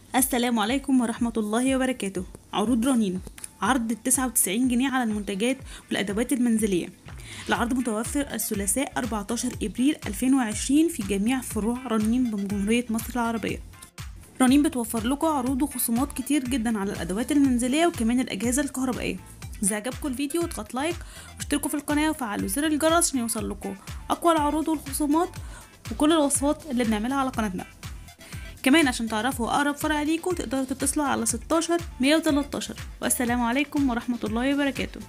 السلام عليكم ورحمة الله وبركاته عروض رنين عرض التسعة وتسعين جنيه على المنتجات والأدوات المنزلية العرض متوفر الثلاثاء 14 إبريل 2020 في جميع فروع رنين بجمهورية مصر العربية رنين بتوفر لكم عروض وخصومات كتير جدا على الأدوات المنزلية وكمان الأجهزة الكهربائية إذا عجبكم الفيديو اضغط لايك واشتركوا في القناة وفعلوا زر الجرس عشان يوصل لكم أقوى العروض والخصومات وكل الوصفات اللي بنعملها على قناتنا كمان عشان تعرفوا أقرب فرع ليكم تقدروا تتصلوا على 16 113 والسلام عليكم ورحمة الله وبركاته